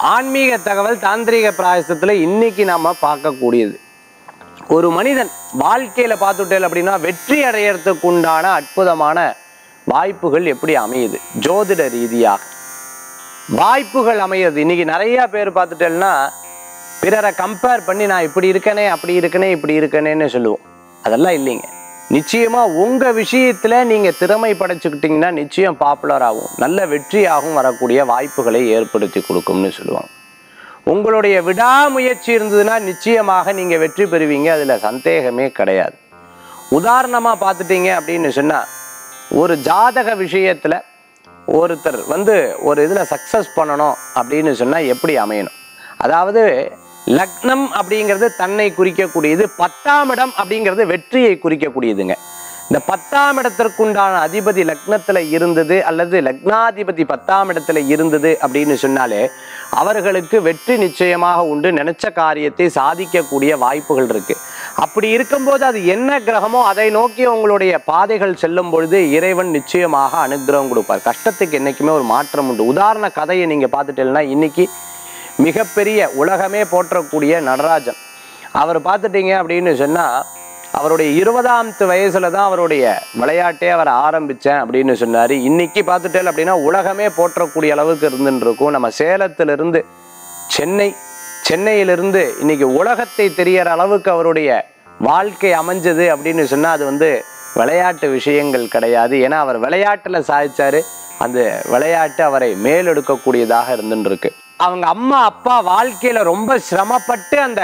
ஆன்மீக தகவல் தாந்திரிக பிராயசத்துல இன்னைக்கு நாம பார்க்கக்கூடியது ஒரு மனிதன் வாழ்க்கையில பார்த்துட்டேன் அப்படின்னா வெற்றி அடையறதுக்கு உண்டான அற்புதமான வாய்ப்புகள் எப்படி அமையுது ஜோதிட ரீதியாக வாய்ப்புகள் அமையுது இன்னைக்கு நிறைய பேர் பார்த்துட்டேன்னா பிறரை கம்பேர் பண்ணி நான் இப்படி இருக்கனே அப்படி இருக்கனே இப்படி இருக்கனேன்னு சொல்லுவோம் அதெல்லாம் இல்லைங்க நிச்சயமா உங்க விஷயத்துல நீங்க திறமை படைச்சுக்கிட்டீங்கன்னா நிச்சயம் பாப்புலர் ஆகும் நல்ல வெற்றியாகவும் வரக்கூடிய வாய்ப்புகளை ஏற்படுத்தி கொடுக்கும்னு சொல்லுவாங்க உங்களுடைய விடாமுயற்சி இருந்ததுன்னா நிச்சயமாக நீங்க வெற்றி பெறுவீங்க அதுல சந்தேகமே கிடையாது உதாரணமா பார்த்துட்டீங்க அப்படின்னு சொன்னா ஒரு ஜாதக விஷயத்துல ஒருத்தர் வந்து ஒரு இதுல சக்சஸ் பண்ணணும் அப்படின்னு சொன்னா எப்படி அமையணும் அதாவது லக்னம் அப்படிங்கிறது தன்னை குறிக்கக்கூடியது பத்தாம் இடம் அப்படிங்கிறது வெற்றியை குறிக்கக்கூடியதுங்க இந்த பத்தாம் இடத்திற்குண்டான அதிபதி லக்னத்துல இருந்தது அல்லது லக்னாதிபதி பத்தாம் இடத்துல இருந்தது அப்படின்னு சொன்னாலே அவர்களுக்கு வெற்றி நிச்சயமாக உண்டு நினைச்ச காரியத்தை சாதிக்கக்கூடிய வாய்ப்புகள் இருக்கு அப்படி இருக்கும்போது அது என்ன கிரகமோ அதை நோக்கி உங்களுடைய பாதைகள் செல்லும் பொழுது இறைவன் நிச்சயமாக அனுகிரகம் கொடுப்பார் கஷ்டத்துக்கு என்னைக்குமே ஒரு மாற்றம் உண்டு உதாரண கதையை நீங்க பார்த்துட்டீங்கன்னா இன்னைக்கு மிகப்பெரிய உலகமே போற்றக்கூடிய நடராஜன் அவர் பார்த்துட்டீங்க அப்படின்னு சொன்னா அவருடைய இருபதாமத்து வயசுல தான் அவருடைய விளையாட்டே அவர் ஆரம்பிச்சேன் அப்படின்னு சொன்னாரு இன்னைக்கு பார்த்துட்டேன் அப்படின்னா உலகமே போற்றக்கூடிய அளவுக்கு இருந்துட்டு இருக்கும் நம்ம சேலத்திலிருந்து சென்னை சென்னையிலிருந்து இன்னைக்கு உலகத்தை தெரியற அளவுக்கு அவருடைய வாழ்க்கை அமைஞ்சது அப்படின்னு சொன்னா அது வந்து விளையாட்டு விஷயங்கள் கிடையாது ஏன்னா அவர் விளையாட்டுல சாதிச்சாரு அந்த விளையாட்டு அவரை மேலெடுக்கக்கூடியதாக இருந்துட்டு இருக்கு அவங்க அம்மா அப்பா வாழ்க்கையில ரொம்ப சிரமப்பட்டு அந்த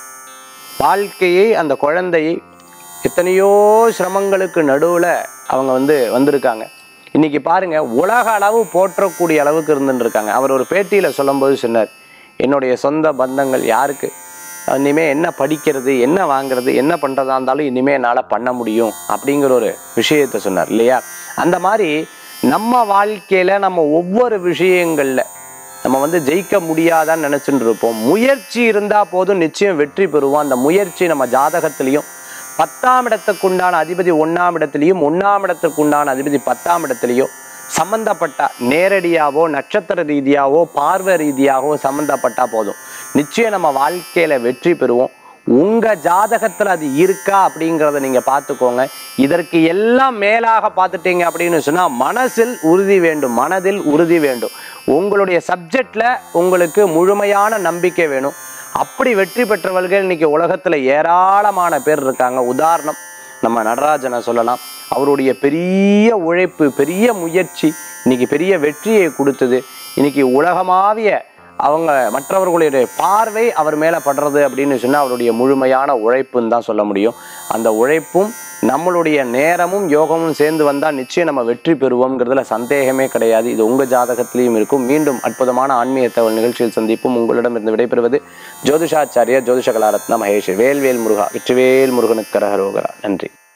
வாழ்க்கையை அந்த குழந்தையை எத்தனையோ சிரமங்களுக்கு நடுவில் அவங்க வந்து வந்திருக்காங்க இன்னைக்கு பாருங்க உலக அளவு போற்றக்கூடிய அளவுக்கு இருந்துட்டு இருக்காங்க அவர் ஒரு பேட்டியில் சொல்லும்போது சொன்னார் என்னுடைய சொந்த பந்தங்கள் யாருக்கு இனிமே என்ன படிக்கிறது என்ன வாங்குறது என்ன பண்ணுறதா இருந்தாலும் இனிமே என்னால் பண்ண முடியும் அப்படிங்கிற ஒரு விஷயத்தை சொன்னார் இல்லையா அந்த மாதிரி நம்ம வாழ்க்கையில நம்ம ஒவ்வொரு விஷயங்கள்ல நம்ம வந்து ஜெயிக்க முடியாதான்னு நினைச்சுட்டு இருப்போம் முயற்சி இருந்தா போதும் நிச்சயம் வெற்றி பெறுவோம் அந்த முயற்சி நம்ம ஜாதகத்திலையும் பத்தாம் இடத்துக்குண்டான அதிபதி ஒண்ணாம் இடத்துலையும் ஒண்ணாம் இடத்துக்குண்டான அதிபதி பத்தாம் இடத்துலையும் சம்பந்தப்பட்ட நேரடியாவோ நட்சத்திர ரீதியாவோ பார்வை ரீதியாகவோ சம்பந்தப்பட்டா போதும் நிச்சயம் நம்ம வாழ்க்கையில வெற்றி பெறுவோம் உங்க ஜாதகத்துல அது இருக்கா அப்படிங்கிறத நீங்க பார்த்துக்கோங்க இதற்கு எல்லாம் மேலாக பார்த்துட்டீங்க அப்படின்னு சொன்னா மனசில் உறுதி வேண்டும் மனதில் உறுதி வேண்டும் உங்களுடைய சப்ஜெக்ட்ல உங்களுக்கு முழுமையான நம்பிக்கை வேணும் அப்படி வெற்றி பெற்றவர்கள் இன்னைக்கு உலகத்துல ஏராளமான பேர் இருக்காங்க உதாரணம் நம்ம நடராஜனை சொல்லலாம் அவருடைய பெரிய உழைப்பு பெரிய முயற்சி இன்னைக்கு பெரிய வெற்றியை கொடுத்தது இன்னைக்கு உலகமாவிய அவங்க மற்றவர்களுடைய பார்வை அவர் மேலே படுறது அப்படின்னு சொன்னால் அவருடைய முழுமையான உழைப்புன்னு தான் சொல்ல முடியும் அந்த உழைப்பும் நம்மளுடைய நேரமும் யோகமும் சேர்ந்து வந்தால் நிச்சயம் நம்ம வெற்றி பெறுவோம்ங்கிறதுல சந்தேகமே கிடையாது இது உங்கள் ஜாதகத்திலையும் இருக்கும் மீண்டும் அற்புதமான ஆன்மீக தகவல் நிகழ்ச்சியில் சந்திப்பும் உங்களிடமிருந்து விடைபெறுவது ஜோதிஷாச்சாரியா ஜோதிஷ கலாரத்ன மகேஷ் வேல்வேல் முருகா வெற்றிவேல் முருகனுக்கு கரகரோகரா நன்றி